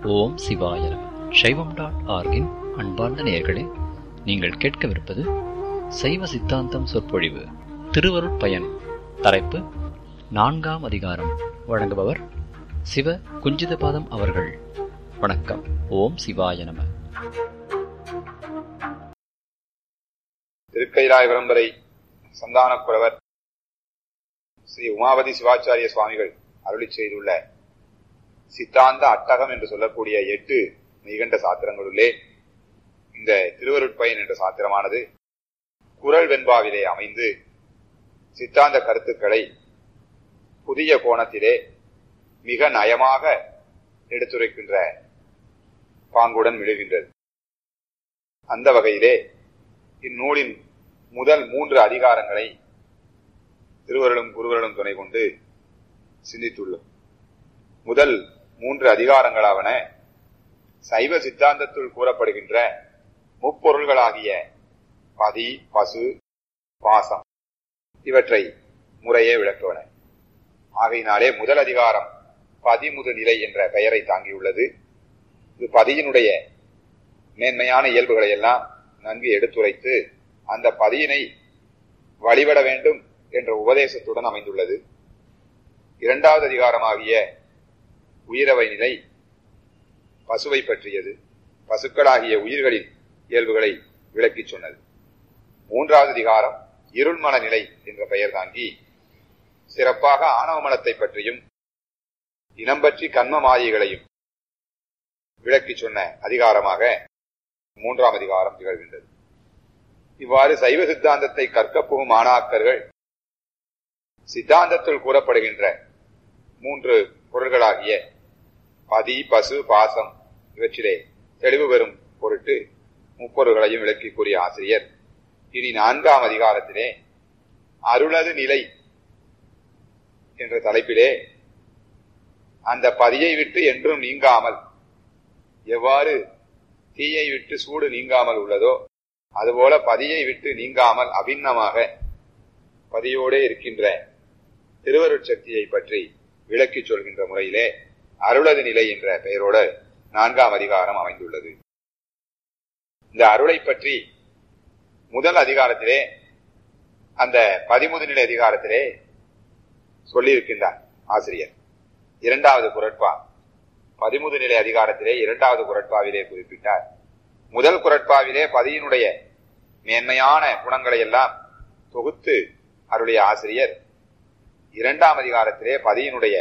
ஓம் சிவாய நம சைவம் டாட் ஆர்கின் அன்பார்ந்த நேயர்களே நீங்கள் கேட்கவிருப்பது சைவ சித்தாந்தம் சொற்பொழிவு திருவருட்பயன் தலைப்பு நான்காம் அதிகாரம் வழங்குபவர் சிவ குஞ்சிதபாதம் அவர்கள் வணக்கம் ஓம் சிவாய நம திருக்கைலாய விளம்பரை சந்தானக்குறவர் ஸ்ரீ உமாபதி சிவாச்சாரிய சுவாமிகள் அருளி செய்துள்ள சித்தாந்த அட்டகம் என்று சொல்லக்கூடிய எட்டு நிகண்ட சாத்திரங்களுள்ளே இந்த திருவருட்பயன் என்ற சாத்திரமானது குரல் வெண்பாவிலே அமைந்து சித்தாந்த கருத்துக்களை புதிய கோணத்திலே மிக நயமாக எடுத்துரைக்கின்ற பாங்குடன் விழுகின்றது அந்த வகையிலே இந்நூலின் முதல் மூன்று அதிகாரங்களை திருவருளும் குருவருளும் துணை கொண்டு சிந்தித்துள்ளோம் முதல் மூன்று அதிகாரங்களாவன சைவ சித்தாந்தத்துள் கூறப்படுகின்ற முப்பொருள்களாகிய பதி பசு பாசம் இவற்றை முறையே விளக்குவன ஆகையினாலே முதல் அதிகாரம் பதிமுது நிலை என்ற பெயரை தாங்கியுள்ளது இது பதியினுடைய மேன்மையான இயல்புகளை எல்லாம் நன்கு எடுத்துரைத்து அந்த பதியினை வழிபட வேண்டும் என்ற உபதேசத்துடன் அமைந்துள்ளது இரண்டாவது அதிகாரமாகிய உயிரவை நிலை பசுவை பற்றியது பசுக்களாகிய உயிர்களின் இயல்புகளை விளக்கிச் சொன்னது மூன்றாவது அதிகாரம் இருள்மல நிலை என்ற பெயர் தாங்கி சிறப்பாக ஆணவ மலத்தை பற்றியும் இனம் பற்றி கண்ம மாயைகளையும் விளக்கிச் சொன்ன அதிகாரமாக மூன்றாம் அதிகாரம் திகழ்கின்றது இவ்வாறு சைவ சித்தாந்தத்தை கற்கப் போகும் மாணாக்கர்கள் சித்தாந்தத்தில் கூறப்படுகின்ற மூன்று பொருள்களாகிய பதி பசு பாசம் இவற்றிலே தெளிவு பெறும் பொருட்டு முப்பொருள்களையும் விளக்கி கூறிய ஆசிரியர் இனி நான்காம் அதிகாரத்திலே அருளது நிலை என்ற தலைப்பிலே அந்த பதியை விட்டு என்றும் நீங்காமல் எவ்வாறு தீயை விட்டு சூடு நீங்காமல் உள்ளதோ அதுபோல பதியை விட்டு நீங்காமல் அபிண்ணமாக பதியோடே இருக்கின்ற திருவருட்சக்தியை பற்றி விளக்கி சொல்கின்ற முறையிலே அருளது நிலை என்ற பெயரோடு நான்காம் அதிகாரம் அமைந்துள்ளது இந்த அருளை பற்றி முதல் அதிகாரத்திலே அந்த பதிமுது நிலை அதிகாரத்திலே சொல்லியிருக்கின்றார் ஆசிரியர் இரண்டாவது குரட்பா பதிமுது நிலை அதிகாரத்திலே இரண்டாவது குரட்பாவிலே குறிப்பிட்டார் முதல் குரட்பாவிலே பதியினுடைய மேன்மையான குணங்களை எல்லாம் தொகுத்து அருளிய ஆசிரியர் இரண்டாம் அதிகாரத்திலே பதியினுடைய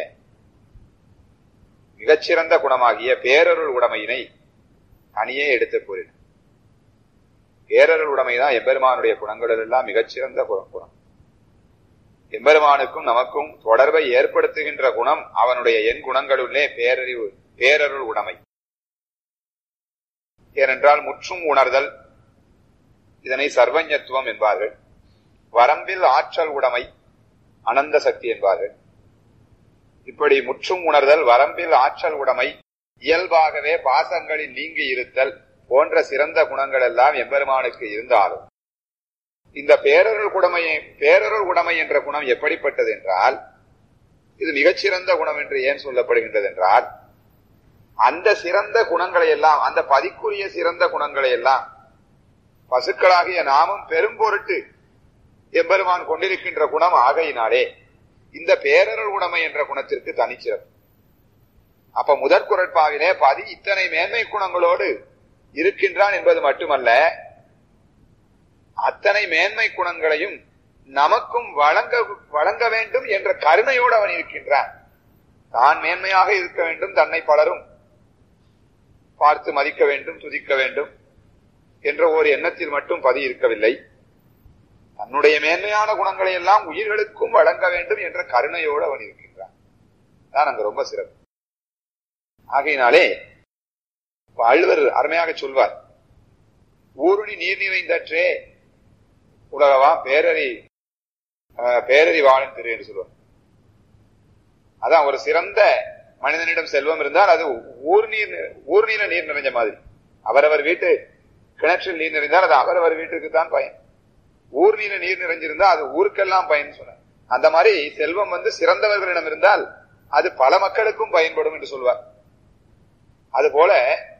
மிகச்சிறந்த குணமாகிய பேரருள் உடைமையினை தனியே எடுத்து கூறினார் பேரருள் உடைமைதான் எம்பெருமானுடைய குணங்களில் எல்லாம் மிகச்சிறந்த குணம் எம்பெருமானுக்கும் நமக்கும் தொடர்பை ஏற்படுத்துகின்ற குணம் அவனுடைய எண் குணங்களுள்ளே பேரறிவு பேரருள் உடைமை ஏனென்றால் முற்றும் உணர்தல் இதனை சர்வஞத்துவம் என்பார்கள் வரம்பில் ஆற்றல் உடைமை அனந்த சக்தி என்பார்கள் இப்படி முற்றும் உணர்தல் வரம்பில் ஆற்றல் உடைமை இயல்பாகவே பாசங்களில் நீங்கி இருத்தல் போன்ற சிறந்த குணங்கள் எல்லாம் எம்பெருமானுக்கு இருந்தாலும் இந்த பேரருள் குடமையை பேரருள் உடைமை என்ற குணம் எப்படிப்பட்டது என்றால் இது மிகச்சிறந்த குணம் என்று ஏன் சொல்லப்படுகின்றது என்றால் அந்த சிறந்த குணங்களை எல்லாம் அந்த பதிக்குரிய சிறந்த குணங்களை எல்லாம் பசுக்களாகிய நாமும் பெரும்பொருட்டு எம்பெருமான் கொண்டிருக்கின்ற குணம் ஆகையினாலே இந்த பேரருள் உடைமை என்ற குணத்திற்கு தனிச்சிறப்பு அப்ப முதற் குரட்பாவிலே பதி இத்தனை மேன்மை குணங்களோடு இருக்கின்றான் என்பது மட்டுமல்ல அத்தனை மேன்மை குணங்களையும் நமக்கும் வழங்க வழங்க வேண்டும் என்ற கருணையோடு அவன் இருக்கின்றான் தான் மேன்மையாக இருக்க வேண்டும் தன்னை பலரும் பார்த்து மதிக்க வேண்டும் துதிக்க வேண்டும் என்ற ஒரு எண்ணத்தில் மட்டும் பதி இருக்கவில்லை தன்னுடைய மேன்மையான குணங்களை எல்லாம் உயிர்களுக்கும் வழங்க வேண்டும் என்ற கருணையோடு அவன் இருக்கின்றான் தான் அங்க ரொம்ப சிறப்பு ஆகையினாலே அழுவர் அருமையாக சொல்வார் ஊருணி நீர் நிறைந்தற்றே உலகவா பேரறி பேரறி வாழும் திரு என்று சொல்லுவார் அதான் ஒரு சிறந்த மனிதனிடம் செல்வம் இருந்தால் அது ஊர் நீர் ஊர் நீர நீர் நிறைஞ்ச மாதிரி அவரவர் வீட்டு கிணற்றில் நீர் நிறைந்தால் அது அவரவர் வீட்டுக்கு தான் பயன் ஊர் நீர நீர் நிறைஞ்சிருந்தா அது ஊருக்கெல்லாம் பயன் சொன்ன அந்த மாதிரி செல்வம் வந்து சிறந்தவர்களிடம் இருந்தால் அது பல மக்களுக்கும் பயன்படும் என்று சொல்வார் அதுபோல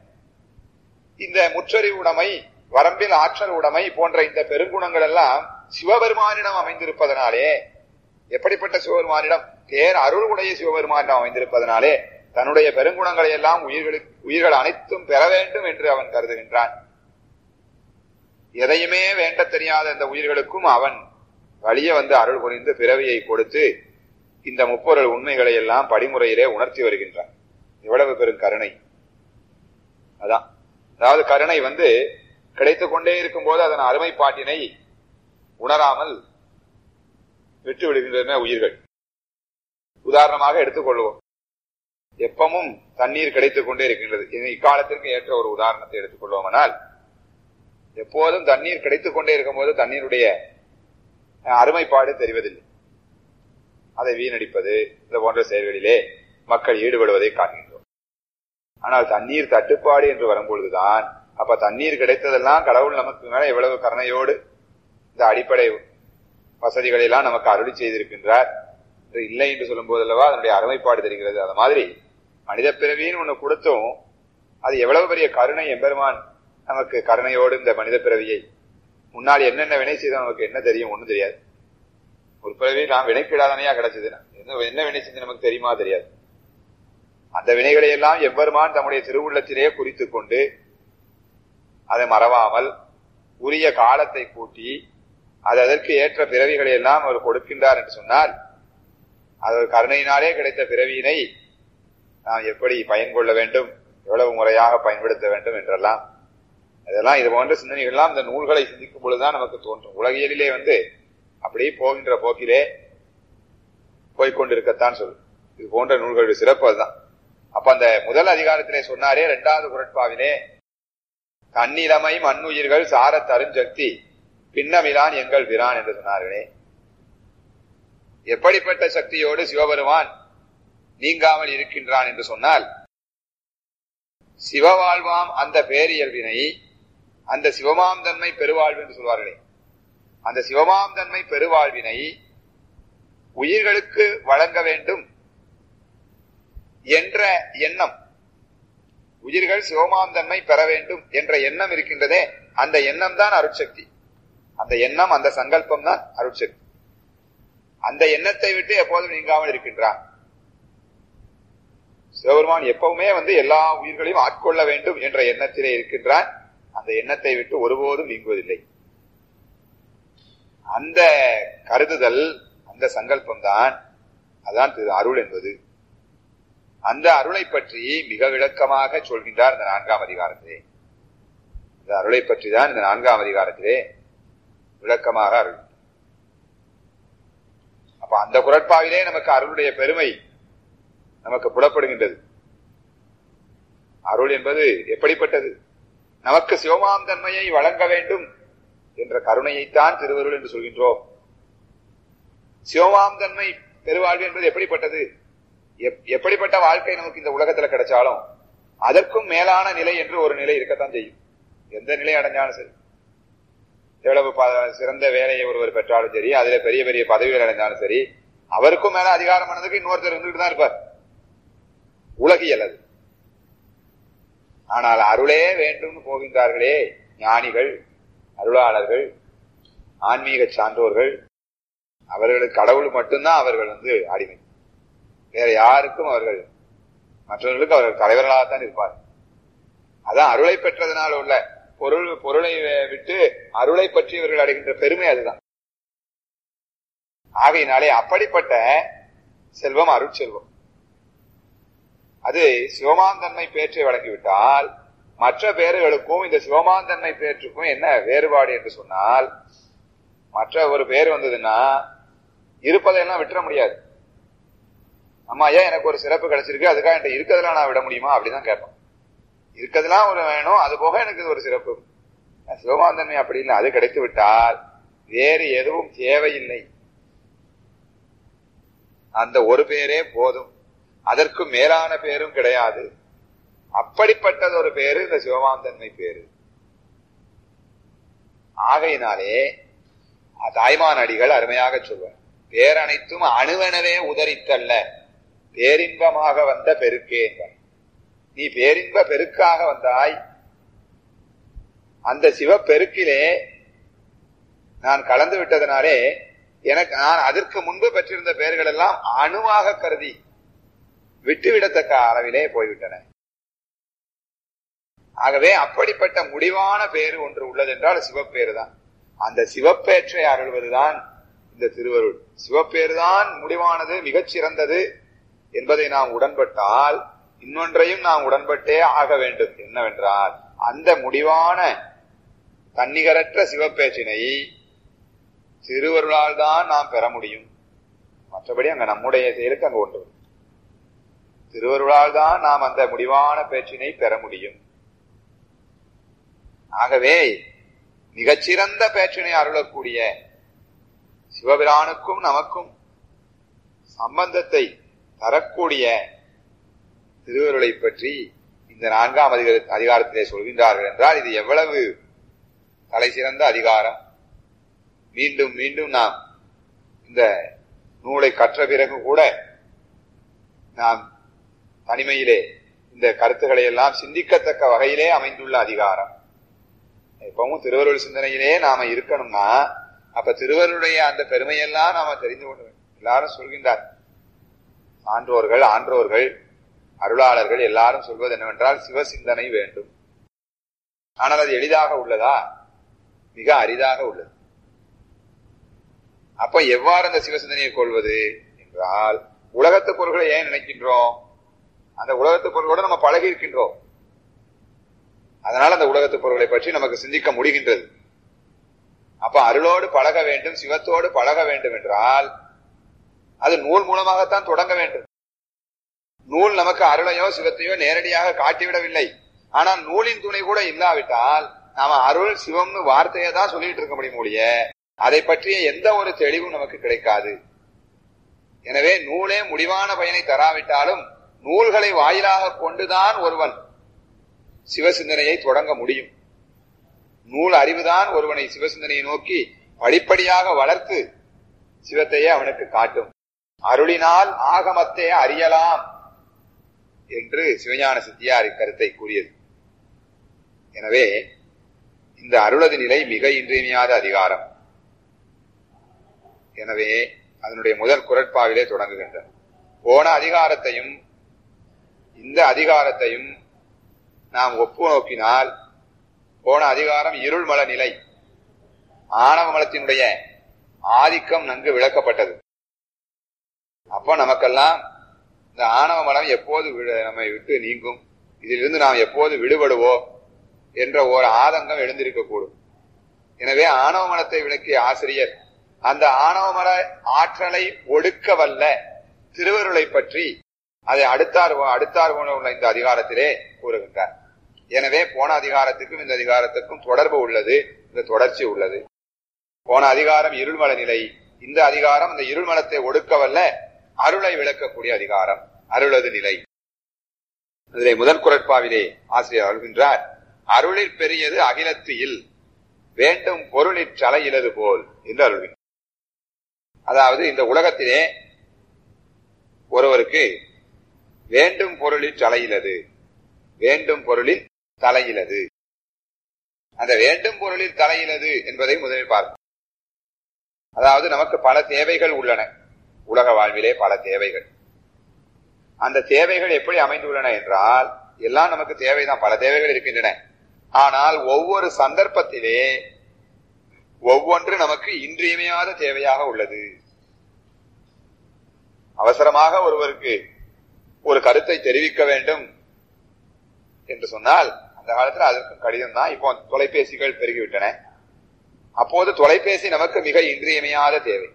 இந்த முற்றறிவு உடைமை வரம்பில் ஆற்றல் உடைமை போன்ற இந்த பெருங்குணங்கள் எல்லாம் சிவபெருமானிடம் அமைந்திருப்பதனாலே எப்படிப்பட்ட சிவபெருமானிடம் தேர் அருள் உடைய சிவபெருமானிடம் அமைந்திருப்பதனாலே தன்னுடைய பெருங்குணங்களை எல்லாம் உயிர்களுக்கு உயிர்கள் அனைத்தும் பெற வேண்டும் என்று அவன் கருதுகின்றான் எதையுமே வேண்ட தெரியாத இந்த உயிர்களுக்கும் அவன் வழிய வந்து அருள் புரிந்து பிறவியை கொடுத்து இந்த முப்பொருள் உண்மைகளை எல்லாம் படிமுறையிலே உணர்த்தி வருகின்றான் எவ்வளவு பெரும் கருணை அதான் அதாவது கருணை வந்து கிடைத்துக் கொண்டே இருக்கும் போது அதன் அருமைப்பாட்டினை உணராமல் விட்டு விடுகின்றன உயிர்கள் உதாரணமாக எடுத்துக்கொள்வோம் எப்பமும் தண்ணீர் கிடைத்துக் கொண்டே இருக்கின்றது இது இக்காலத்திற்கு ஏற்ற ஒரு உதாரணத்தை எடுத்துக்கொள்வோமானால் எப்போதும் தண்ணீர் கிடைத்துக் கொண்டே இருக்கும் போது தண்ணீருடைய அருமைப்பாடு தெரிவதில்லை அதை வீணடிப்பது இது போன்ற செயல்களிலே மக்கள் ஈடுபடுவதை காண்கின்றோம் ஆனால் தண்ணீர் தட்டுப்பாடு என்று வரும்பொழுதுதான் அப்ப தண்ணீர் கிடைத்ததெல்லாம் கடவுள் நமக்கு மேல எவ்வளவு கருணையோடு இந்த அடிப்படை வசதிகளை எல்லாம் நமக்கு அருளி செய்திருக்கின்றார் இல்லை என்று சொல்லும் போதல்லவா அதனுடைய அருமைப்பாடு தெரிகிறது அது மாதிரி மனித பிறவின்னு ஒண்ணு கொடுத்தும் அது எவ்வளவு பெரிய கருணை எம்பெருமான் நமக்கு கருணையோடு இந்த மனித பிறவியை முன்னால் என்னென்ன வினை செய்தோம் நமக்கு என்ன தெரியும் ஒண்ணும் தெரியாது ஒரு பிறவி நான் வினைக்கிடாதனையா கிடைச்சது என்ன என்ன வினை செஞ்சு நமக்கு தெரியுமா தெரியாது அந்த வினைகளை எல்லாம் எவ்வருமான் தம்முடைய திருவுள்ளத்திலே குறித்து கொண்டு அதை மறவாமல் உரிய காலத்தை கூட்டி அது அதற்கு ஏற்ற பிறவிகளை எல்லாம் அவர் கொடுக்கின்றார் என்று சொன்னால் அது கருணையினாலே கிடைத்த பிறவியினை நாம் எப்படி பயன் கொள்ள வேண்டும் எவ்வளவு முறையாக பயன்படுத்த வேண்டும் என்றெல்லாம் இதெல்லாம் இது போன்ற சிந்தனைகள்லாம் இந்த நூல்களை சிந்திக்கும் பொழுதுதான் நமக்கு தோன்றும் உலகியலிலே வந்து அப்படியே போகின்ற போக்கிலே போய்கொண்டிருக்கத்தான் சொல்லும் இது போன்ற நூல்களுடைய சிறப்பு அதுதான் அப்ப அந்த முதல் அதிகாரத்திலே சொன்னாரே இரண்டாவது குரட்பாவிலே தன்னிலமை மண்ணுயிர்கள் சார தருஞ்சக்தி பின்னமிலான் எங்கள் பிரான் என்று சொன்னார்களே எப்படிப்பட்ட சக்தியோடு சிவபெருமான் நீங்காமல் இருக்கின்றான் என்று சொன்னால் சிவவாழ்வாம் அந்த பேரியல்வினை அந்த சிவமாம் தன்மை பெருவாழ்வு என்று சொல்வார்களே அந்த சிவமாம் தன்மை பெருவாழ்வினை உயிர்களுக்கு வழங்க வேண்டும் என்ற எண்ணம் உயிர்கள் சிவமாம் தன்மை பெற வேண்டும் என்ற எண்ணம் இருக்கின்றதே அந்த எண்ணம் தான் அருட்சக்தி அந்த எண்ணம் அந்த சங்கல்பம் தான் அருட்சக்தி அந்த எண்ணத்தை விட்டு எப்போதும் நீங்காமல் இருக்கின்றான் சிவபெருமான் எப்பவுமே வந்து எல்லா உயிர்களையும் ஆட்கொள்ள வேண்டும் என்ற எண்ணத்திலே இருக்கின்றான் அந்த எண்ணத்தை விட்டு ஒருபோதும் நீங்குவதில்லை அந்த கருதுதல் அந்த சங்கல்பம் தான் அதான் திரு அருள் என்பது அந்த அருளை பற்றி மிக விளக்கமாக சொல்கின்றார் இந்த நான்காம் அதிகாரத்திலே இந்த அருளை பற்றி தான் இந்த நான்காம் அதிகாரத்திலே விளக்கமாக அருள் அப்ப அந்த குரட்பாவிலே நமக்கு அருளுடைய பெருமை நமக்கு புலப்படுகின்றது அருள் என்பது எப்படிப்பட்டது நமக்கு சிவமாம் தன்மையை வழங்க வேண்டும் என்ற கருணையைத்தான் திருவருள் என்று சொல்கின்றோம் சிவமாம் தன்மை பெருவாழ்வு என்பது எப்படிப்பட்டது எப்படிப்பட்ட வாழ்க்கை நமக்கு இந்த உலகத்துல கிடைச்சாலும் அதற்கும் மேலான நிலை என்று ஒரு நிலை இருக்கத்தான் செய்யும் எந்த நிலை அடைஞ்சாலும் சரி எவ்வளவு சிறந்த வேலையை ஒருவர் பெற்றாலும் சரி அதுல பெரிய பெரிய பதவிகள் அடைஞ்சாலும் சரி அவருக்கும் மேல அதிகாரம் பண்ணதுக்கு இன்னொருத்தர் இருந்துட்டு தான் இருப்பார் உலகியல் அது ஆனால் அருளே வேண்டும் போகின்றார்களே ஞானிகள் அருளாளர்கள் ஆன்மீக சான்றோர்கள் அவர்களுக்கு கடவுள் மட்டும்தான் அவர்கள் வந்து அடிமை வேற யாருக்கும் அவர்கள் மற்றவர்களுக்கு அவர்கள் தலைவர்களாகத்தான் இருப்பார் அதான் அருளை பெற்றதனால் உள்ள பொருள் பொருளை விட்டு அருளை பற்றி இவர்கள் அடைகின்ற பெருமை அதுதான் ஆகையினாலே அப்படிப்பட்ட செல்வம் அருட்செல்வம் அது சிவமாந்தன்மை பேற்றை வழங்கிவிட்டால் மற்ற பேர்களுக்கும் இந்த சிவமாந்தன்மை பேற்றுக்கும் என்ன வேறுபாடு என்று சொன்னால் மற்ற ஒரு பேர் வந்ததுன்னா இருப்பதையெல்லாம் விட்டுற முடியாது அம்மா ஐயா எனக்கு ஒரு சிறப்பு கிடைச்சிருக்கு அதுக்காக என்கிட்ட இருக்கிறதெல்லாம் நான் விட முடியுமா அப்படிதான் கேட்போம் இருக்கிறதுலாம் ஒரு வேணும் அது போக எனக்கு ஒரு சிறப்பு சிவமாந்தன்மை அப்படி இல்லை அது கிடைத்து விட்டால் வேறு எதுவும் தேவையில்லை அந்த ஒரு பேரே போதும் அதற்கு மேலான பேரும் கிடையாது அப்படிப்பட்டது ஒரு பேரு இந்த சிவமாந்தன்மை பேரு ஆகையினாலே தாய்மான் அடிகள் அருமையாக சொல்வார் பேரனைத்தும் அணுவெனவே உதறித்தல்ல பேரின்பமாக வந்த பெருக்கே நீ பேரின்ப பெருக்காக வந்தாய் அந்த சிவப்பெருக்கிலே நான் கலந்து விட்டதனாலே எனக்கு நான் அதற்கு முன்பு பெற்றிருந்த பெயர்கள் எல்லாம் அணுவாக கருதி விட்டுவிடத்தக்க அளவிலே போய்விட்டன ஆகவே அப்படிப்பட்ட முடிவான பேரு ஒன்று உள்ளது என்றால் சிவப்பேறு தான் அந்த சிவப்பேற்றை அருள்வதுதான் இந்த திருவருள் சிவப்பேறு தான் முடிவானது மிகச் சிறந்தது என்பதை நாம் உடன்பட்டால் இன்னொன்றையும் நாம் உடன்பட்டே ஆக வேண்டும் என்னவென்றால் அந்த முடிவான தன்னிகரற்ற சிவப்பேச்சினை திருவருளால் தான் நாம் பெற முடியும் மற்றபடி அங்க நம்முடைய செயலுக்கு அங்க ஒன்று திருவருளால் தான் நாம் அந்த முடிவான பேச்சினை பெற முடியும் ஆகவே மிகச்சிறந்த பேச்சினை அருளக்கூடிய சிவபிரானுக்கும் நமக்கும் சம்பந்தத்தை தரக்கூடிய திருவருளை பற்றி இந்த நான்காம் அதிகார அதிகாரத்திலே சொல்கின்றார்கள் என்றால் இது எவ்வளவு தலை சிறந்த அதிகாரம் மீண்டும் மீண்டும் நாம் இந்த நூலை கற்ற பிறகு கூட நாம் தனிமையிலே இந்த கருத்துக்களை எல்லாம் சிந்திக்கத்தக்க வகையிலே அமைந்துள்ள அதிகாரம் எப்பவும் திருவருள் சிந்தனையிலே நாம இருக்கணும்னா அப்ப திருவருடைய அந்த பெருமையெல்லாம் நாம தெரிந்து கொள்ள வேண்டும் எல்லாரும் சொல்கின்றார் ஆன்றோர்கள் ஆன்றோர்கள் அருளாளர்கள் எல்லாரும் சொல்வது என்னவென்றால் சிவசிந்தனை வேண்டும் ஆனால் அது எளிதாக உள்ளதா மிக அரிதாக உள்ளது அப்ப எவ்வாறு அந்த சிவசிந்தனையை கொள்வது என்றால் உலகத்து பொருள்களை ஏன் நினைக்கின்றோம் அந்த உலகத்து பொருளோட நம்ம பழகி இருக்கின்றோம் அதனால அந்த உலகத்து பொருள்களை பற்றி நமக்கு சிந்திக்க முடிகின்றது அப்ப அருளோடு பழக வேண்டும் சிவத்தோடு பழக வேண்டும் என்றால் அது நூல் மூலமாகத்தான் தொடங்க வேண்டும் நூல் நமக்கு அருளையோ சிவத்தையோ நேரடியாக காட்டிவிடவில்லை ஆனால் நூலின் துணை கூட இல்லாவிட்டால் நாம அருள் சிவம்னு வார்த்தையை தான் சொல்லிட்டு இருக்க முடியும் ஒழிய அதை பற்றிய எந்த ஒரு தெளிவும் நமக்கு கிடைக்காது எனவே நூலே முடிவான பயனை தராவிட்டாலும் நூல்களை வாயிலாக கொண்டுதான் ஒருவன் சிவசிந்தனையை தொடங்க முடியும் நூல் அறிவுதான் ஒருவனை சிவசிந்தனையை நோக்கி படிப்படியாக வளர்த்து சிவத்தையே அவனுக்கு காட்டும் அருளினால் ஆகமத்தை அறியலாம் என்று சிவஞான சித்தியார் இக்கருத்தை கூறியது எனவே இந்த அருளது நிலை மிக இன்றியமையாத அதிகாரம் எனவே அதனுடைய முதல் குரட்பாவிலே தொடங்குகின்றன போன அதிகாரத்தையும் இந்த அதிகாரத்தையும் நாம் ஒப்பு நோக்கினால் போன அதிகாரம் இருள்மல நிலை ஆணவ மலத்தினுடைய ஆதிக்கம் நன்கு விளக்கப்பட்டது அப்போ நமக்கெல்லாம் இந்த ஆணவ மலம் எப்போது நம்மை விட்டு நீங்கும் இதிலிருந்து நாம் எப்போது விடுபடுவோம் என்ற ஒரு ஆதங்கம் எழுந்திருக்கக்கூடும் எனவே ஆணவ மலத்தை விளக்கிய ஆசிரியர் அந்த ஆணவ மல ஆற்றலை ஒடுக்க வல்ல திருவருளை பற்றி அதை அடுத்தார் அடுத்தார் உள்ள இந்த அதிகாரத்திலே கூறுகின்றார் எனவே போன அதிகாரத்துக்கும் இந்த அதிகாரத்துக்கும் தொடர்பு உள்ளது இந்த தொடர்ச்சி உள்ளது போன அதிகாரம் இருள்மல நிலை இந்த அதிகாரம் இந்த இருள்மலத்தை ஒடுக்கவல்ல அருளை விளக்கக்கூடிய அதிகாரம் அருளது நிலை அதிலே முதல் குரட்பாவிலே ஆசிரியர் அருள்கின்றார் அருளில் பெரியது அகிலத்து இல் வேண்டும் பொருளிற் சலையிலது போல் என்று அருள்கின்றார் அதாவது இந்த உலகத்திலே ஒருவருக்கு வேண்டும் பொருளில் தலையிலது வேண்டும் பொருளில் தலையிலது அந்த வேண்டும் பொருளில் தலையிலது என்பதை முதலில் பார்ப்போம் அதாவது நமக்கு பல தேவைகள் உள்ளன உலக வாழ்விலே பல தேவைகள் அந்த தேவைகள் எப்படி அமைந்துள்ளன என்றால் எல்லாம் நமக்கு தேவைதான் பல தேவைகள் இருக்கின்றன ஆனால் ஒவ்வொரு சந்தர்ப்பத்திலே ஒவ்வொன்று நமக்கு இன்றியமையாத தேவையாக உள்ளது அவசரமாக ஒருவருக்கு ஒரு கருத்தை தெரிவிக்க வேண்டும் என்று சொன்னால் அந்த காலத்துல அதற்கு கடிதம் தான் இப்போ தொலைபேசிகள் பெருகிவிட்டன அப்போது தொலைபேசி நமக்கு மிக இன்றியமையாத தேவை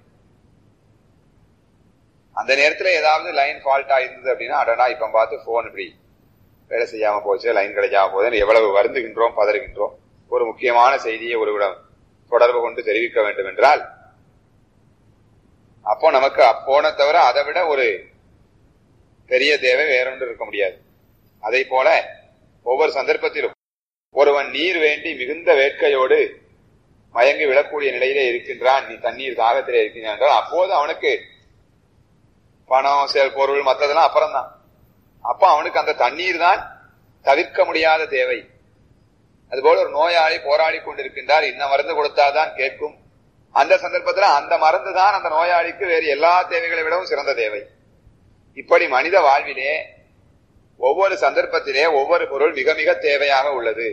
அந்த நேரத்துல ஏதாவது லைன் ஃபால்ட்டா இருந்தது அப்படின்னா அடடா இப்ப பார்த்து போன் இப்படி வேலை செய்யாம போச்சு லைன் கிடைக்காம போகுது எவ்வளவு வருந்துகின்றோம் பதறுகின்றோம் ஒரு முக்கியமான செய்தியை ஒருவிடம் தொடர்பு கொண்டு தெரிவிக்க வேண்டும் என்றால் அப்போ நமக்கு அப்போன தவிர அதை விட ஒரு பெரிய தேவை வேறொன்று இருக்க முடியாது அதை போல ஒவ்வொரு சந்தர்ப்பத்திலும் ஒருவன் நீர் வேண்டி மிகுந்த வேட்கையோடு மயங்கி விழக்கூடிய நிலையிலே இருக்கின்றான் நீ தண்ணீர் தாகத்திலே இருக்கின்றான் என்றால் அப்போது அவனுக்கு பணம் செயல் பொருள் மற்றதெல்லாம் அப்புறம் தான் அப்ப அவனுக்கு அந்த தண்ணீர் தான் தவிர்க்க முடியாத தேவை அதுபோல ஒரு நோயாளி போராடி கொண்டிருக்கின்றார் இந்த மருந்து கொடுத்தாதான் கேட்கும் அந்த சந்தர்ப்பத்தில் அந்த மருந்து தான் அந்த நோயாளிக்கு வேறு எல்லா தேவைகளை விடவும் சிறந்த தேவை இப்படி மனித வாழ்விலே ஒவ்வொரு சந்தர்ப்பத்திலே ஒவ்வொரு பொருள் மிக மிக தேவையாக உள்ளது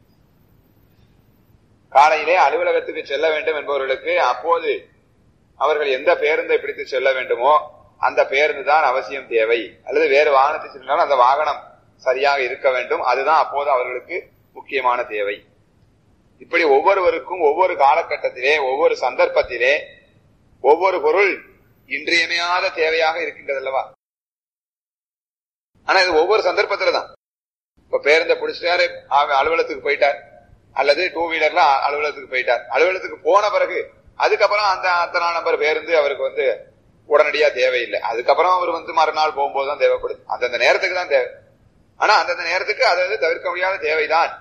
காலையிலே அலுவலகத்துக்கு செல்ல வேண்டும் என்பவர்களுக்கு அப்போது அவர்கள் எந்த பேருந்தை பிடித்து செல்ல வேண்டுமோ அந்த பேருந்து தான் அவசியம் தேவை அல்லது வேறு வாகனத்தை சென்றாலும் அந்த வாகனம் சரியாக இருக்க வேண்டும் அதுதான் அப்போது அவர்களுக்கு முக்கியமான தேவை இப்படி ஒவ்வொருவருக்கும் ஒவ்வொரு காலகட்டத்திலே ஒவ்வொரு சந்தர்ப்பத்திலே ஒவ்வொரு பொருள் இன்றியமையாத தேவையாக இருக்கின்றது அல்லவா ஆனா இது ஒவ்வொரு சந்தர்ப்பத்துல தான் இப்ப பேருந்தை பிடிச்சிட்டாரு அலுவலகத்துக்கு போயிட்டார் அல்லது டூ வீலர்ல அலுவலகத்துக்கு போயிட்டார் அலுவலகத்துக்கு போன பிறகு அதுக்கப்புறம் அந்த அத்தனை நம்பர் பேருந்து அவருக்கு வந்து உடனடியா தேவையில்லை அதுக்கப்புறம் அவர் வந்து மறுநாள் போகும்போது தான் தேவைப்படுது அந்தந்த நேரத்துக்கு தான் தேவை ஆனா அந்தந்த நேரத்துக்கு அதாவது தவிர்க்க முடியாத தேவைதான்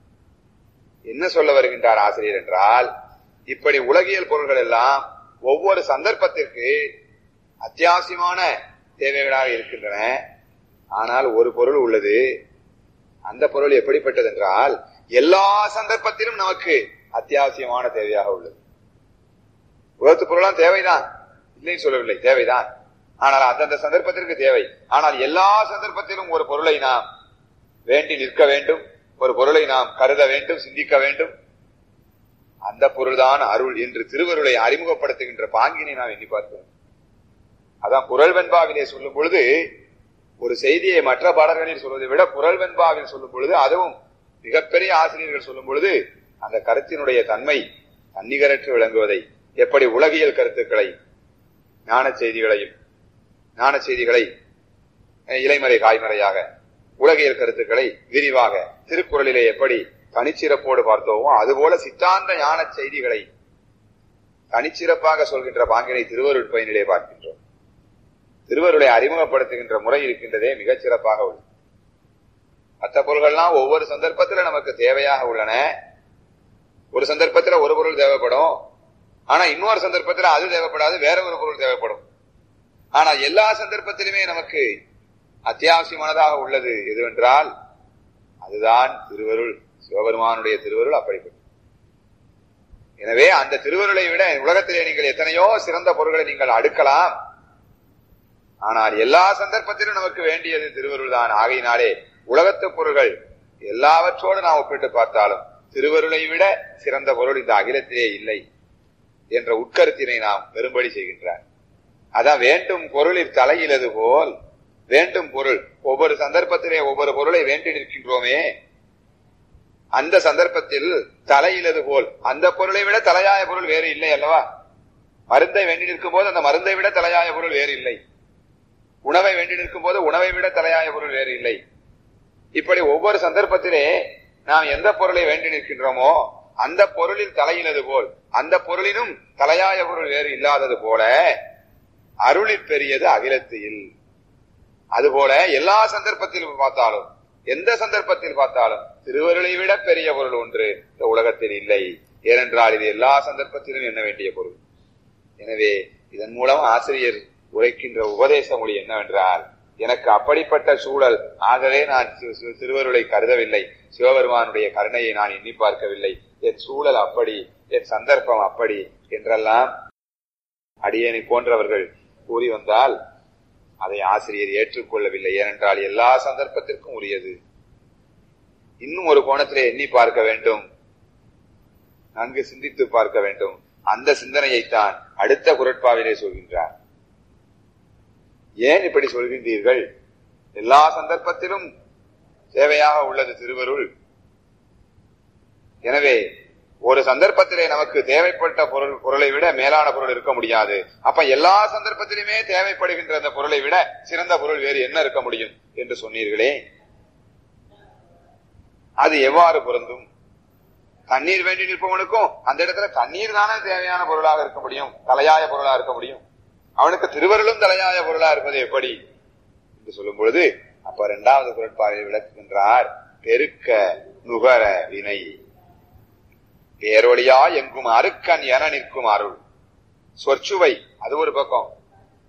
என்ன சொல்ல வருகின்றார் ஆசிரியர் என்றால் இப்படி உலகியல் பொருள்கள் எல்லாம் ஒவ்வொரு சந்தர்ப்பத்திற்கு அத்தியாவசியமான தேவைகளாக இருக்கின்றன ஆனால் ஒரு பொருள் உள்ளது அந்த பொருள் எப்படிப்பட்டது என்றால் எல்லா சந்தர்ப்பத்திலும் நமக்கு அத்தியாவசியமான தேவையாக உள்ளது உலகத்து பொருளாம் தேவைதான் இல்லைன்னு சொல்லவில்லை தேவைதான் ஆனால் அந்தந்த சந்தர்ப்பத்திற்கு தேவை ஆனால் எல்லா சந்தர்ப்பத்திலும் ஒரு பொருளை நாம் வேண்டி நிற்க வேண்டும் ஒரு பொருளை நாம் கருத வேண்டும் சிந்திக்க வேண்டும் அந்த பொருள்தான் அருள் என்று திருவருளை அறிமுகப்படுத்துகின்ற பாங்கினை நாம் எண்ணி பார்க்கிறோம் அதான் குரல் வெண்பாவிலே சொல்லும் பொழுது ஒரு செய்தியை மற்ற பாடல்களில் சொல்வதை விட குரல் வெண்பாவில் சொல்லும் பொழுது அதுவும் மிகப்பெரிய ஆசிரியர்கள் சொல்லும் பொழுது அந்த கருத்தினுடைய தன்மை தன்னிகரற்று விளங்குவதை எப்படி உலகியல் கருத்துக்களை ஞான செய்திகளையும் ஞான செய்திகளை இலைமறை காய்மறையாக உலகியல் கருத்துக்களை விரிவாக திருக்குறளிலே எப்படி தனிச்சிறப்போடு பார்த்தோமோ அதுபோல சித்தாந்த ஞான செய்திகளை தனிச்சிறப்பாக சொல்கின்ற பாங்கினை திருவருட் பயனிலே பார்க்கின்றோம் திருவருளை அறிமுகப்படுத்துகின்ற முறை இருக்கின்றதே மிகச் சிறப்பாக உள்ளது மற்ற பொருள்கள்லாம் ஒவ்வொரு சந்தர்ப்பத்துல நமக்கு தேவையாக உள்ளன ஒரு சந்தர்ப்பத்துல ஒரு பொருள் தேவைப்படும் ஆனா இன்னொரு சந்தர்ப்பத்துல அது தேவைப்படாது வேற ஒரு பொருள் தேவைப்படும் ஆனா எல்லா சந்தர்ப்பத்திலுமே நமக்கு அத்தியாவசியமானதாக உள்ளது எதுவென்றால் அதுதான் திருவருள் சிவபெருமானுடைய திருவருள் அப்படிப்பட்டது எனவே அந்த திருவருளை விட உலகத்திலே நீங்கள் எத்தனையோ சிறந்த பொருள்களை நீங்கள் அடுக்கலாம் ஆனால் எல்லா சந்தர்ப்பத்திலும் நமக்கு வேண்டியது திருவருள் தான் ஆகையினாலே உலகத்து பொருள்கள் எல்லாவற்றோடு நாம் ஒப்பிட்டு பார்த்தாலும் திருவருளை விட சிறந்த பொருள் இந்த அகிலத்திலே இல்லை என்ற உட்கருத்தினை நாம் பெரும்படி செய்கின்றார் அதான் வேண்டும் பொருளில் தலையிலது போல் வேண்டும் பொருள் ஒவ்வொரு சந்தர்ப்பத்திலே ஒவ்வொரு பொருளை வேண்டி நிற்கின்றோமே அந்த சந்தர்ப்பத்தில் தலையிலது போல் அந்த பொருளை விட தலையாய பொருள் வேறு இல்லை அல்லவா மருந்தை வேண்டி நிற்கும் போது அந்த மருந்தை விட தலையாய பொருள் வேறு இல்லை உணவை வேண்டி நிற்கும் போது உணவை விட தலையாய பொருள் வேறு இல்லை இப்படி ஒவ்வொரு சந்தர்ப்பத்திலே நாம் எந்த பொருளை வேண்டி நிற்கின்றோமோ அந்த பொருளில் தலையினது போல் அந்த பொருளினும் தலையாய பொருள் வேறு இல்லாதது போல அருளில் பெரியது அகிலத்தில் அதுபோல எல்லா சந்தர்ப்பத்திலும் பார்த்தாலும் எந்த சந்தர்ப்பத்தில் பார்த்தாலும் திருவருளை விட பெரிய பொருள் ஒன்று இந்த உலகத்தில் இல்லை ஏனென்றால் இது எல்லா சந்தர்ப்பத்திலும் எண்ண வேண்டிய பொருள் எனவே இதன் மூலம் ஆசிரியர் உரைக்கின்ற உபதேச மொழி என்னவென்றால் எனக்கு அப்படிப்பட்ட சூழல் ஆகவே நான் திருவருளை கருதவில்லை சிவபெருமானுடைய கருணையை நான் எண்ணி பார்க்கவில்லை என் சூழல் அப்படி என் சந்தர்ப்பம் அப்படி என்றெல்லாம் அடியனை போன்றவர்கள் கூறி வந்தால் அதை ஆசிரியர் ஏற்றுக்கொள்ளவில்லை ஏனென்றால் எல்லா சந்தர்ப்பத்திற்கும் உரியது இன்னும் ஒரு கோணத்திலே எண்ணி பார்க்க வேண்டும் நன்கு சிந்தித்து பார்க்க வேண்டும் அந்த சிந்தனையைத்தான் அடுத்த குரட்பாவிலே சொல்கின்றார் ஏன் இப்படி சொல்கின்றீர்கள் எல்லா சந்தர்ப்பத்திலும் தேவையாக உள்ளது திருவருள் எனவே ஒரு சந்தர்ப்பத்திலே நமக்கு தேவைப்பட்ட பொருள் பொருளை விட மேலான பொருள் இருக்க முடியாது அப்ப எல்லா சந்தர்ப்பத்திலுமே தேவைப்படுகின்ற அந்த பொருளை விட சிறந்த பொருள் வேறு என்ன இருக்க முடியும் என்று சொன்னீர்களே அது எவ்வாறு பொருந்தும் தண்ணீர் வேண்டி நிற்பவனுக்கும் அந்த இடத்துல தண்ணீர் தானே தேவையான பொருளாக இருக்க முடியும் தலையாய பொருளா இருக்க முடியும் அவனுக்கு திருவருளும் தலையாய பொருளா இருப்பது எப்படி என்று சொல்லும் பொழுது அப்ப இரண்டாவது குரட்பாவை விளக்குகின்றார் பெருக்க நுகர வினை பேரொழியா எங்கும் அருக்கன் என நிற்கும் அருள் சொற்சுவை அது ஒரு பக்கம்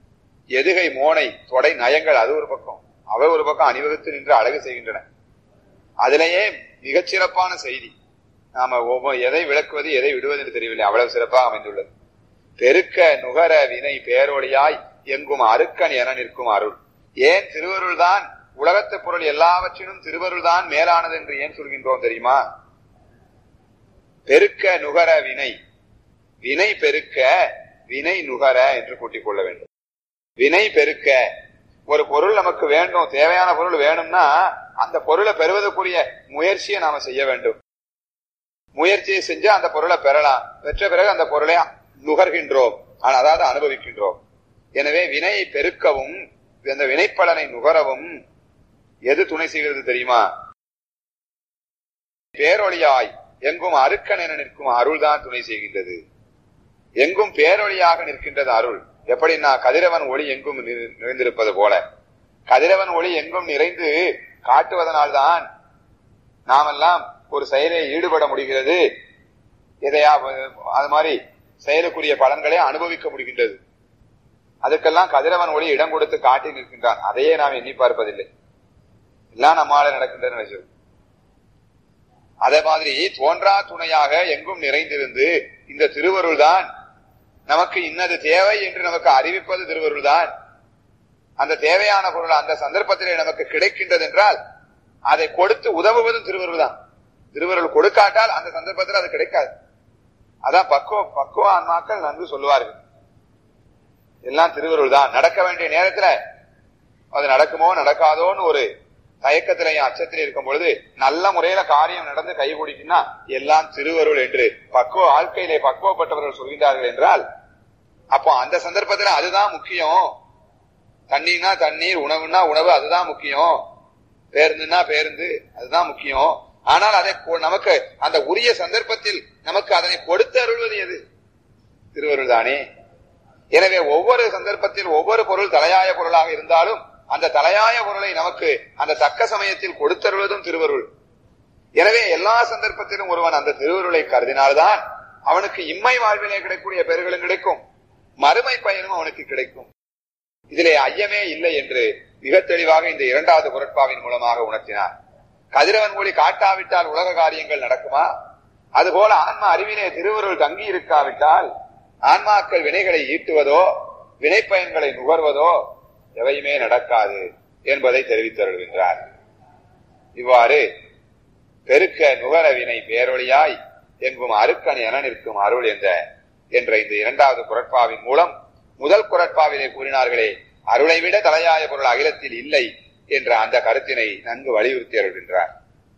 எதுகை மோனை தொடை நயங்கள் அது ஒரு பக்கம் அவை ஒரு பக்கம் அணிவகுத்து நின்று அழகு செய்கின்றன அதிலேயே மிகச் சிறப்பான செய்தி நாம ஒவ்வொரு எதை விளக்குவது எதை விடுவது என்று தெரியவில்லை அவ்வளவு சிறப்பாக அமைந்துள்ளது பெருக்க நுகர வினை பேரொழியாய் எங்கும் அருக்கன் என நிற்கும் அருள் ஏன் திருவருள் தான் உலகத்து பொருள் எல்லாவற்றிலும் திருவருள் தான் மேலானது என்று ஏன் சொல்கின்றோம் தெரியுமா பெருக்க நுகர வினை வினை பெருக்க வினை நுகர என்று கூட்டிக் கொள்ள வேண்டும் வினை பெருக்க ஒரு பொருள் நமக்கு வேண்டும் தேவையான பொருள் வேணும்னா அந்த பொருளை பெறுவதற்குரிய முயற்சியை நாம செய்ய வேண்டும் முயற்சியை செஞ்சு அந்த பொருளை பெறலாம் பெற்ற பிறகு அந்த பொருளை நுகர்கின்றோம் அதாவது அனுபவிக்கின்றோம் எனவே வினையை பெருக்கவும் அந்த வினைப்பலனை நுகரவும் எது துணை செய்கிறது தெரியுமா பேரொழியாய் எங்கும் அருக்கன் என நிற்கும் அருள் தான் துணை செய்கின்றது எங்கும் பேரொழியாக நிற்கின்றது அருள் எப்படின்னா கதிரவன் ஒளி எங்கும் நிறைந்திருப்பது போல கதிரவன் ஒளி எங்கும் நிறைந்து காட்டுவதனால்தான் நாமெல்லாம் ஒரு செயலில் ஈடுபட முடிகிறது எதையா அது மாதிரி செயலுக்குரிய பலன்களை அனுபவிக்க முடிகின்றது அதுக்கெல்லாம் கதிரவன் ஒளி இடம் கொடுத்து காட்டி நிற்கின்றான் அதையே நாம் எண்ணி பார்ப்பதில்லை எல்லாம் நம்மால நடக்கின்றன நினைச்சது அதே மாதிரி தோன்றா துணையாக எங்கும் நிறைந்திருந்து இந்த திருவருள் தான் நமக்கு இன்னது தேவை என்று நமக்கு அறிவிப்பது திருவருள் தான் அந்த தேவையான பொருள் அந்த சந்தர்ப்பத்திலே நமக்கு கிடைக்கின்றது என்றால் அதை கொடுத்து உதவுவதும் திருவருள் தான் திருவருள் கொடுக்காட்டால் அந்த சந்தர்ப்பத்தில் அது கிடைக்காது அதான் பக்குவ பக்குவ ஆன்மாக்கள் நன்கு சொல்லுவார்கள் எல்லாம் திருவருள் தான் நடக்க வேண்டிய நேரத்துல அது நடக்குமோ நடக்காதோன்னு ஒரு தயக்கத்திலையும் அச்சத்திலையும் இருக்கும் பொழுது நல்ல முறையில காரியம் நடந்து கை குடிக்குன்னா எல்லாம் திருவருள் என்று பக்குவ வாழ்க்கையிலே பக்குவப்பட்டவர்கள் சொல்கின்றார்கள் என்றால் அப்போ அந்த சந்தர்ப்பத்துல அதுதான் முக்கியம் தண்ணீர்னா தண்ணீர் உணவுனா உணவு அதுதான் முக்கியம் பேருந்துனா பேருந்து அதுதான் முக்கியம் ஆனால் அதை நமக்கு அந்த உரிய சந்தர்ப்பத்தில் நமக்கு அதனை கொடுத்து அருள்வது எது திருவருள் தானே எனவே ஒவ்வொரு சந்தர்ப்பத்தில் ஒவ்வொரு பொருள் தலையாய பொருளாக இருந்தாலும் அந்த தலையாய பொருளை நமக்கு அந்த தக்க சமயத்தில் கொடுத்தருள்வதும் திருவருள் எனவே எல்லா சந்தர்ப்பத்திலும் ஒருவன் அந்த திருவருளை கருதினால்தான் அவனுக்கு இம்மை வாழ்விலே கிடைக்கக்கூடிய பெயர்களும் கிடைக்கும் மறுமை பயனும் அவனுக்கு கிடைக்கும் இதிலே ஐயமே இல்லை என்று மிக தெளிவாக இந்த இரண்டாவது குரட்பாவின் மூலமாக உணர்த்தினார் கதிரவன் மொழி காட்டாவிட்டால் உலக காரியங்கள் நடக்குமா அதுபோல ஆன்மா அறிவிலே திருவருள் தங்கி இருக்காவிட்டால் ஆன்மாக்கள் வினைகளை ஈட்டுவதோ வினைப்பயன்களை நுகர்வதோ எவையுமே நடக்காது என்பதை தெரிவித்தருள்கின்றார் இவ்வாறு பெருக்க நுகர வினை பேரொழியாய் எங்கும் அருக்கன் என நிற்கும் அருள் என்ற என்ற இந்த இரண்டாவது குரட்பாவின் மூலம் முதல் குரட்பாவிலே கூறினார்களே அருளை விட தலையாய பொருள் அகிலத்தில் இல்லை என்ற அந்த கருத்தினை நன்கு வலியுறுத்தி அருள்கின்றார்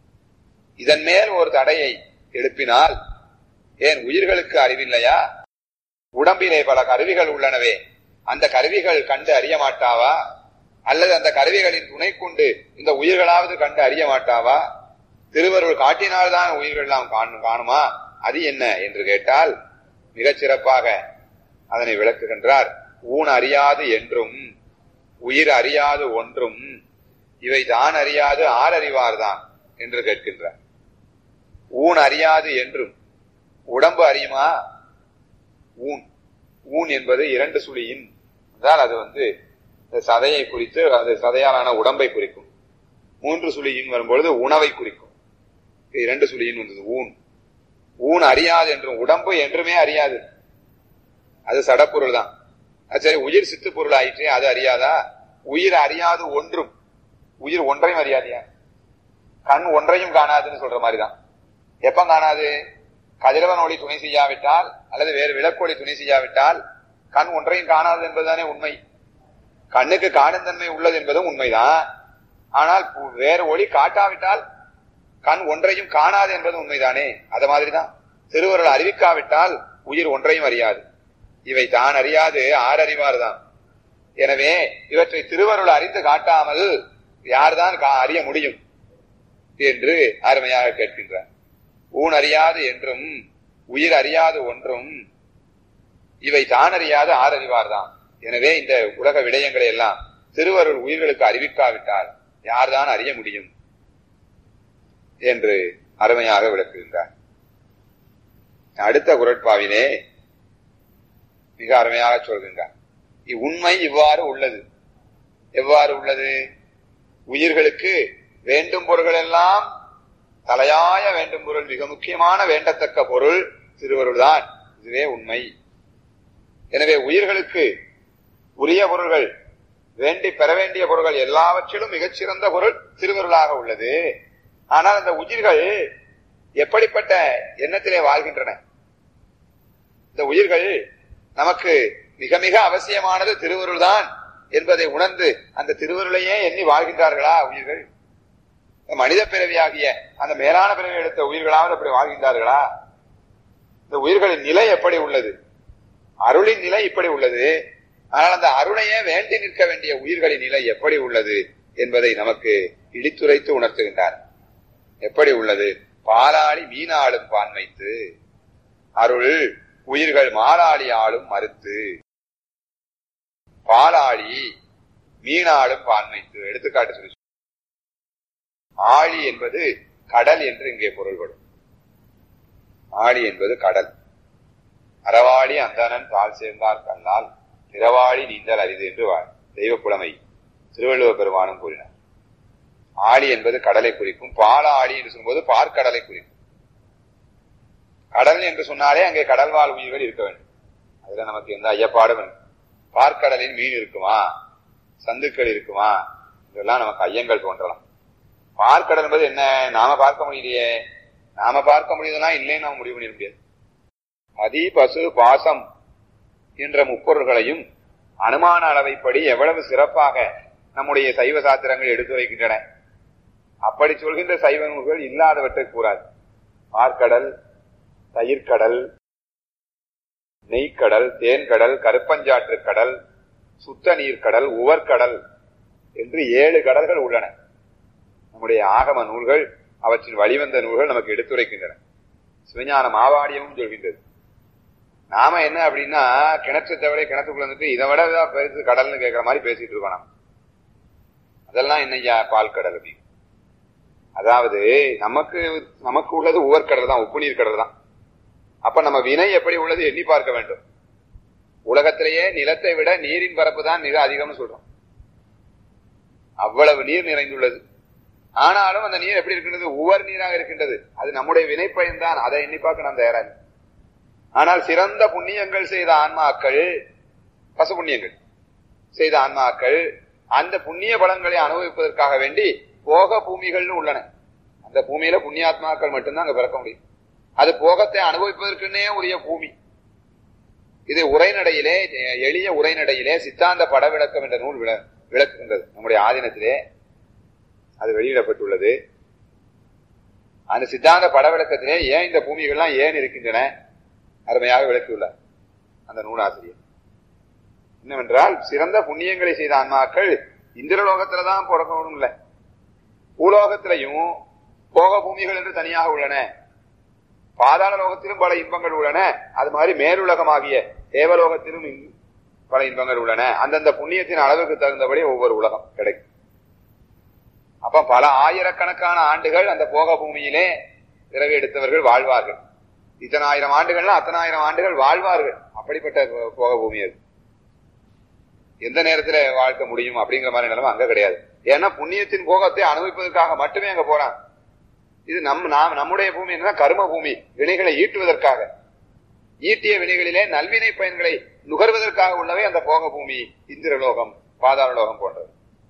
இதன் மேல் ஒரு தடையை எழுப்பினால் ஏன் உயிர்களுக்கு அறிவில்லையா உடம்பிலே பல கருவிகள் உள்ளனவே அந்த கருவிகள் கண்டு அறிய மாட்டாவா அல்லது அந்த கருவிகளின் துணை கொண்டு இந்த உயிர்களாவது கண்டு அறிய மாட்டாவா திருவருள் காட்டினால்தான் உயிர்கள் எல்லாம் காணுமா அது என்ன என்று கேட்டால் மிகச் சிறப்பாக அதனை விளக்குகின்றார் ஊன் அறியாது என்றும் உயிர் அறியாது ஒன்றும் இவை தான் அறியாது ஆர் அறிவார்தான் என்று கேட்கின்றார் ஊன் அறியாது என்றும் உடம்பு அறியுமா ஊன் ஊன் என்பது இரண்டு சுழியின் என்றால் அது வந்து சதையை குறித்து அது சதையாலான உடம்பை குறிக்கும் மூன்று சுழியின் வரும்பொழுது உணவை குறிக்கும் இரண்டு சுழியின் வந்தது ஊன் ஊன் அறியாது என்றும் உடம்பு என்றுமே அறியாது அது சடப்பொருள் தான் சரி உயிர் சித்து பொருள் ஆயிற்றே அது அறியாதா உயிர் அறியாது ஒன்றும் உயிர் ஒன்றையும் அறியாதியா கண் ஒன்றையும் காணாதுன்னு சொல்ற மாதிரிதான் எப்ப காணாது கதிரவன் ஒளி துணை செய்யாவிட்டால் அல்லது வேறு விளக்கொளி துணை செய்யாவிட்டால் கண் ஒன்றையும் காணாது என்பதுதானே உண்மை கண்ணுக்கு காணும் தன்மை உள்ளது என்பதும் உண்மைதான் ஆனால் வேறு ஒளி காட்டாவிட்டால் கண் ஒன்றையும் காணாது என்பது உண்மைதானே அது மாதிரிதான் திருவருள் அறிவிக்காவிட்டால் உயிர் ஒன்றையும் அறியாது இவை தான் அறியாது ஆர் அறிவார்தான் எனவே இவற்றை திருவருள் அறிந்து காட்டாமல் யார்தான் அறிய முடியும் என்று அருமையாக கேட்கின்றார் ஊன் அறியாது என்றும் உயிர் அறியாது ஒன்றும் இவை தான் அறியாது ஆர் அறிவார்தான் எனவே இந்த உலக விடயங்களை எல்லாம் திருவருள் உயிர்களுக்கு அறிவிக்காவிட்டால் யார்தான் அறிய முடியும் என்று அருமையாக விளக்குகின்றார் அடுத்த குரட்பாவிலே மிக அருமையாக சொல்கின்றார் உண்மை இவ்வாறு உள்ளது எவ்வாறு உள்ளது உயிர்களுக்கு வேண்டும் பொருள்கள் எல்லாம் தலையாய வேண்டும் பொருள் மிக முக்கியமான வேண்டத்தக்க பொருள் திருவருள்தான் இதுவே உண்மை எனவே உயிர்களுக்கு உரிய பொருள்கள் வேண்டி பெற வேண்டிய பொருள்கள் எல்லாவற்றிலும் மிகச்சிறந்த பொருள் திருவருளாக உள்ளது ஆனால் அந்த உயிர்கள் எப்படிப்பட்ட எண்ணத்திலே வாழ்கின்றன இந்த உயிர்கள் நமக்கு மிக மிக அவசியமானது திருவருள் தான் என்பதை உணர்ந்து அந்த திருவருளையே எண்ணி வாழ்கின்றார்களா உயிர்கள் மனித பிறவியாகிய அந்த மேலான பிறவி எடுத்த உயிர்களாவது அப்படி வாழ்கின்றார்களா இந்த உயிர்களின் நிலை எப்படி உள்ளது அருளின் நிலை இப்படி உள்ளது ஆனால் அந்த அருளையே வேண்டி நிற்க வேண்டிய உயிர்களின் நிலை எப்படி உள்ளது என்பதை நமக்கு இடித்துரைத்து உணர்த்துகின்றார் எப்படி உள்ளது பாலாளி மீனாளும் பான்மைத்து அருள் உயிர்கள் மாலாளி ஆளும் மறுத்து பாலாளி மீனாளும் பான்மைத்து எடுத்துக்காட்டு சொல்லி ஆழி என்பது கடல் என்று இங்கே பொருள்படும் ஆழி என்பது கடல் அறவாளி அந்தணன் பால் சேர்ந்தார் கண்ணால் பிறவாளி நீந்தல் அரிது என்று தெய்வ புலமை திருவள்ளுவர் பெருமானும் கூறினார் ஆழி என்பது கடலை குறிக்கும் பால ஆழி என்று சொல்லும்போது பார்க்கடலை குறிக்கும் கடல் என்று சொன்னாலே அங்கே கடல்வாழ் உயிர்கள் இருக்க வேண்டும் அதுல நமக்கு எந்த ஐயப்பாடும் பார்க்கடலில் மீன் இருக்குமா சந்துக்கள் இருக்குமா இதெல்லாம் நமக்கு ஐயங்கள் தோன்றலாம் பார்க்கடல் என்பது என்ன நாம பார்க்க முடியலையே நாம பார்க்க முடியுதுன்னா இல்லைன்னு நாம முடிவு பண்ணிட முடியாது அதி பசு பாசம் என்ற முப்பொருள்களையும் அனுமான அளவைப்படி எவ்வளவு சிறப்பாக நம்முடைய சைவ சாத்திரங்கள் எடுத்துரைக்கின்றன அப்படி சொல்கின்ற சைவ நூல்கள் இல்லாதவற்றை கூறாது பார்க்கடல் தயிர்கடல் நெய்க்கடல் தேன்கடல் கருப்பஞ்சாற்று கடல் சுத்த நீர்க்கடல் உவர்கடல் என்று ஏழு கடல்கள் உள்ளன நம்முடைய ஆகம நூல்கள் அவற்றின் வழிவந்த நூல்கள் நமக்கு எடுத்துரைக்கின்றன சிவஞான மாவாடியமும் சொல்கின்றது நாம என்ன அப்படின்னா கிணற்று தவிர கிணத்துக்குள்ள வந்துட்டு இதை விட பெருசு கடல்னு கேட்கிற மாதிரி பேசிட்டு இருக்கோம் நாம அதெல்லாம் என்னையா பால் கடல் அப்படி அதாவது நமக்கு நமக்கு உள்ளது உவர்கடல் தான் உப்பு நீர் கடல் தான் அப்ப நம்ம வினை எப்படி உள்ளது எண்ணி பார்க்க வேண்டும் உலகத்திலேயே நிலத்தை விட நீரின் பரப்பு தான் மிக அதிகம்னு சொல்றோம் அவ்வளவு நீர் நிறைந்துள்ளது ஆனாலும் அந்த நீர் எப்படி இருக்கின்றது உவர் நீராக இருக்கின்றது அது நம்முடைய வினைப்பயன் தான் அதை எண்ணி பார்க்க நாம் தயாராக ஆனால் சிறந்த புண்ணியங்கள் செய்த ஆன்மாக்கள் பசு புண்ணியங்கள் செய்த ஆன்மாக்கள் அந்த புண்ணிய பலன்களை அனுபவிப்பதற்காக வேண்டி போக பூமிகள்னு உள்ளன அந்த பூமியில புண்ணியாத்மாக்கள் மட்டும்தான் அங்க பிறக்க முடியும் அது போகத்தை அனுபவிப்பதற்குன்னே உரிய பூமி இது உரைநடையிலே எளிய உரைநடையிலே சித்தாந்த பட விளக்கம் என்ற நூல் விள விளக்குகின்றது நம்முடைய ஆதீனத்திலே அது வெளியிடப்பட்டுள்ளது அந்த சித்தாந்த பட விளக்கத்திலே ஏன் இந்த பூமிகள்லாம் ஏன் இருக்கின்றன அருமையாக விளக்கியுள்ளார் அந்த நூலாசிரியர் என்னவென்றால் சிறந்த புண்ணியங்களை செய்த ஆன்மாக்கள் இந்திரலோகத்துலதான் பிறக்கணும் இல்லை பூலோகத்திலையும் போக பூமிகள் என்று தனியாக உள்ளன பாதாள லோகத்திலும் பல இன்பங்கள் உள்ளன அது மாதிரி மேலுலகமாகிய தேவலோகத்திலும் பல இன்பங்கள் உள்ளன அந்தந்த புண்ணியத்தின் அளவுக்கு தகுந்தபடி ஒவ்வொரு உலகம் கிடைக்கும் அப்ப பல ஆயிரக்கணக்கான ஆண்டுகள் அந்த போக பூமியிலே பிறகு எடுத்தவர்கள் வாழ்வார்கள் இத்தனாயிரம் ஆண்டுகள்னா அத்தனாயிரம் ஆண்டுகள் வாழ்வார்கள் அப்படிப்பட்ட போக பூமி அது எந்த நேரத்துல வாழ்க்க முடியும் அப்படிங்கிற மாதிரி நிலைமை அங்க கிடையாது ஏன்னா புண்ணியத்தின் போகத்தை அனுபவிப்பதற்காக மட்டுமே அங்க போறாங்க இது நம் நாம் நம்முடைய பூமி என்ன கர்ம பூமி வினைகளை ஈட்டுவதற்காக ஈட்டிய வினைகளிலே நல்வினை பயன்களை நுகர்வதற்காக உள்ளவை அந்த போக பூமி இந்திரலோகம் பாதாள லோகம் போன்றது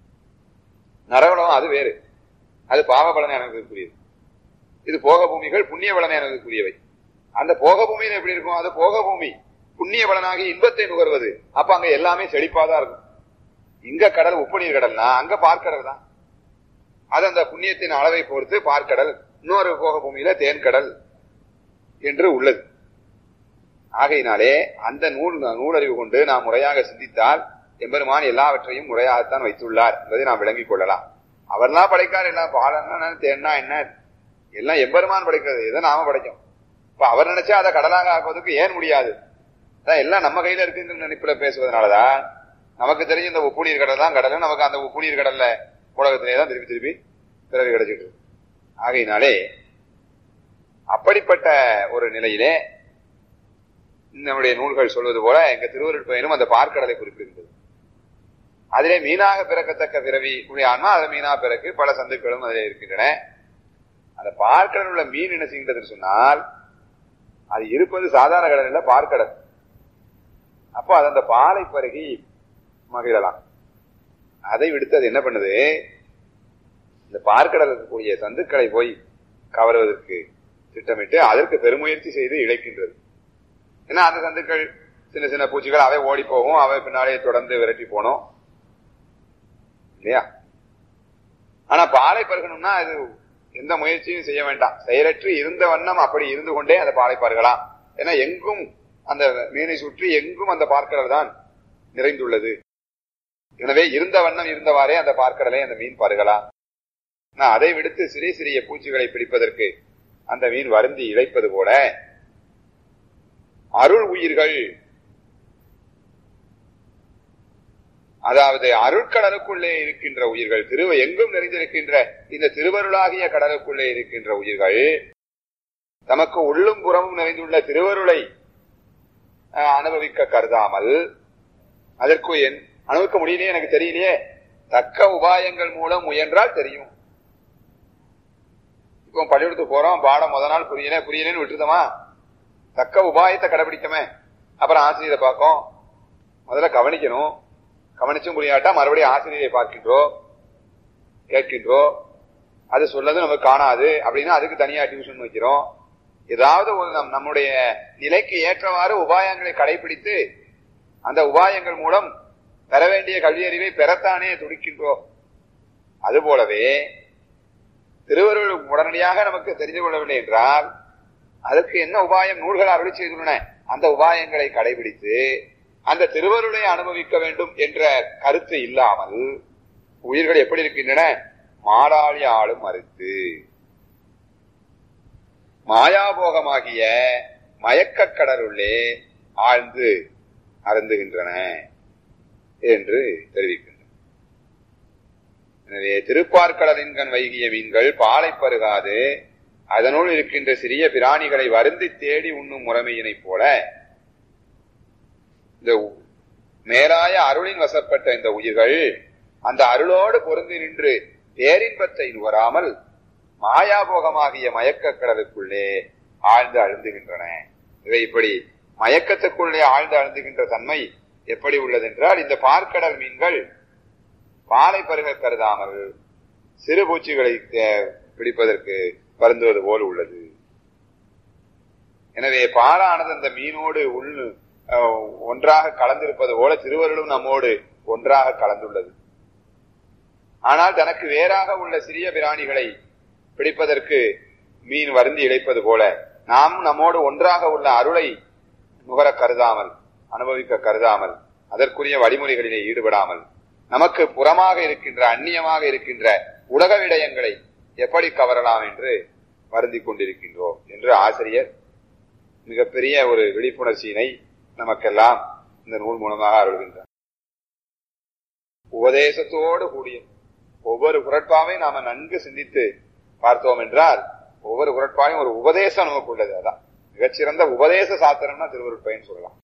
நரகலோகம் அது வேறு அது பாவ பலனை அனுபவிக்கக்கூடியது இது போக பூமிகள் புண்ணிய பலனை அனுபவிக்கக்கூடியவை அந்த போக பூமியில எப்படி இருக்கும் அது போக பூமி புண்ணிய பலனாகி இன்பத்தை நுகர்வது அப்ப அங்க எல்லாமே செழிப்பாதான் இருக்கும் இங்க கடல் உப்பு நீர் கடல்னா அங்க பார்க்கடல் தான் அது அந்த புண்ணியத்தின் அளவை பொறுத்து பார்க்கடல் இன்னொரு போக பூமியில தேன்கடல் என்று உள்ளது ஆகையினாலே அந்த நூல் நூலறிவு கொண்டு நாம் முறையாக சிந்தித்தால் எம்பெருமான் எல்லாவற்றையும் முறையாகத்தான் வைத்துள்ளார் என்பதை நாம் விளங்கிக் கொள்ளலாம் அவர்லாம் படைக்கார் எல்லாம் பாலன்னா தேன்னா என்ன எல்லாம் எம்பெருமான் படைக்கிறது எதை நாம படைக்கும் இப்ப அவர் நினைச்சா அதை கடலாக ஆக்குவதற்கு ஏன் முடியாது எல்லாம் நம்ம கையில இருக்குங்கிற நினைப்புல பேசுவதனாலதான் நமக்கு தெரிஞ்ச இந்த உப்பு நீர் கடல் தான் கடல் நமக்கு அந்த உப்பு நீர் கடல்ல உலகத்திலே தான் திருப்பி திருப்பி பிறகு கிடைச்சிட்டு ஆகையினாலே அப்படிப்பட்ட ஒரு நிலையிலே நம்முடைய நூல்கள் சொல்வது போல எங்க திருவருட் பயனும் அந்த பார்க்கடலை குறிப்பிடுகிறது அதிலே மீனாக பிறக்கத்தக்க பிறவி உடைய ஆன்மா அதில் மீனா பிறகு பல சந்துக்களும் அதிலே இருக்கின்றன அந்த பார்க்கடல் உள்ள மீன் என்ன செய்கின்றதுன்னு சொன்னால் அது இருப்பது சாதாரண கடல் இல்ல பார்க்கடல் அப்போ அது அந்த பாலை பருகி மகிழலாம் அதை விடுத்து அது என்ன பண்ணுது இந்த பார்க்கடல் இருக்கக்கூடிய சந்துக்களை போய் கவருவதற்கு திட்டமிட்டு அதற்கு பெருமுயற்சி செய்து இழைக்கின்றது ஏன்னா அந்த சந்துக்கள் சின்ன சின்ன பூச்சிகள் அவை ஓடி போகும் அவை பின்னாலே தொடர்ந்து விரட்டி போனோம் இல்லையா ஆனா பாலை பருகணும்னா அது எந்த முயற்சியும் செய்ய வேண்டாம் செயலற்று இருந்த வண்ணம் அப்படி இருந்து கொண்டே அந்த பாலை பருகலாம் ஏன்னா எங்கும் அந்த மீனை சுற்றி எங்கும் அந்த பார்க்கடல் தான் நிறைந்துள்ளது எனவே இருந்த வண்ணம் இருந்தவாறே அந்த பார்க்கடலை அந்த மீன் பருகலாம் நான் அதை விடுத்து சிறிய சிறிய பூச்சிகளை பிடிப்பதற்கு அந்த மீன் வருந்தி இழைப்பது போல அருள் உயிர்கள் அதாவது அருட்கடலுக்குள்ளே இருக்கின்ற உயிர்கள் திரு எங்கும் நிறைந்திருக்கின்ற இந்த திருவருளாகிய கடலுக்குள்ளே இருக்கின்ற உயிர்கள் தமக்கு உள்ளும் புறமும் நிறைந்துள்ள திருவருளை அஹ், அனுபவிக்க கருதாமல் அதற்கு என் அனுபவிக்க முடியலையே எனக்கு தெரியலையே தக்க உபாயங்கள் மூலம் முயன்றால் தெரியும் இப்போ பள்ளிக்கூடத்துக்கு போறோம் பாடம் முத நாள் புரியல புரியலன்னு விட்டுருதோமா தக்க உபாயத்தை கடைபிடிக்கமே அப்புறம் ஆசிரியரை பார்க்கும் முதல்ல கவனிக்கணும் கவனிச்சும் புரியாட்டா மறுபடியும் ஆசிரியரை பார்க்கின்றோம் கேட்கின்றோம் அது சொல்லது நமக்கு காணாது அப்படின்னா அதுக்கு தனியா டியூஷன் வைக்கிறோம் ஏதாவது ஒரு நம் நம்முடைய நிலைக்கு ஏற்றவாறு உபாயங்களை கடைபிடித்து அந்த உபாயங்கள் மூலம் பெற வேண்டிய கல்வி அறிவை பெறத்தானே துடிக்கின்றோம் அதுபோலவே திருவருள் உடனடியாக நமக்கு தெரிந்து கொள்ளவில்லை என்றால் அதற்கு என்ன உபாயம் நூல்கள் அருளி செய்துள்ளன அந்த உபாயங்களை கடைபிடித்து அந்த திருவருளை அனுபவிக்க வேண்டும் என்ற கருத்து இல்லாமல் உயிர்கள் எப்படி இருக்கின்றன மாடாளி ஆளும் மறுத்து மாயாபோகமாகிய மயக்கக் கடலுள்ளே ஆழ்ந்து அருந்துகின்றன என்று தெரிவிக்கின்றன எனவே திருப்பார்கடலின்கண் வைகிய மீன்கள் பாலை பருகாது அதனுள் இருக்கின்ற சிறிய பிராணிகளை வருந்தி தேடி உண்ணும் முறைமையினைப் போல இந்த உ- மேலாய அருளின் வசப்பட்ட இந்த உயிர்கள் அந்த அருளோடு பொருந்தி நின்று பேரின்பத்தை நுகராமல் மாயாபோகமாகிய மயக்கக் கடலுக்குள்ளே ஆழ்ந்து அழுந்துகின்றன இவை இப்படி மயக்கத்துக்குள்ளே ஆழ்ந்து அழுந்துகின்ற தன்மை எப்படி உள்ளது என்றால் இந்த பார்க்கடல் மீன்கள் பாலை பருக கருதாமல் சிறு பூச்சிகளை அஹ், பிடிப்பதற்கு வருந்துவது போல் உள்ளது எனவே பாலானது அந்த மீனோடு உள் அஹ், ஒன்றாக கலந்திருப்பது போல திருவருளும் நம்மோடு ஒன்றாக கலந்துள்ளது ஆனால் தனக்கு வேறாக உள்ள சிறிய பிராணிகளை பிடிப்பதற்கு மீன் வருந்தி இழைப்பது போல நாம் நம்மோடு ஒன்றாக உள்ள அருளை நுகர கருதாமல் அனுபவிக்க கருதாமல் அதற்குரிய வழிமுறைகளிலே ஈடுபடாமல் நமக்கு புறமாக இருக்கின்ற அந்நியமாக இருக்கின்ற உலக விடயங்களை எப்படி கவரலாம் என்று வருந்திக் கொண்டிருக்கின்றோம் என்று ஆசிரியர் மிகப்பெரிய ஒரு விழிப்புணர்ச்சியினை நமக்கெல்லாம் இந்த நூல் மூலமாக அருள்கின்றார் உபதேசத்தோடு கூடிய ஒவ்வொரு குரட்பாவையும் நாம நன்கு சிந்தித்து பார்த்தோம் என்றால் ஒவ்வொரு குரட்பாவையும் ஒரு உபதேசம் நமக்கு உள்ளது அதான் மிகச்சிறந்த உபதேச சாத்திரம்னா திருவருட்பயன் சொல்லலாம்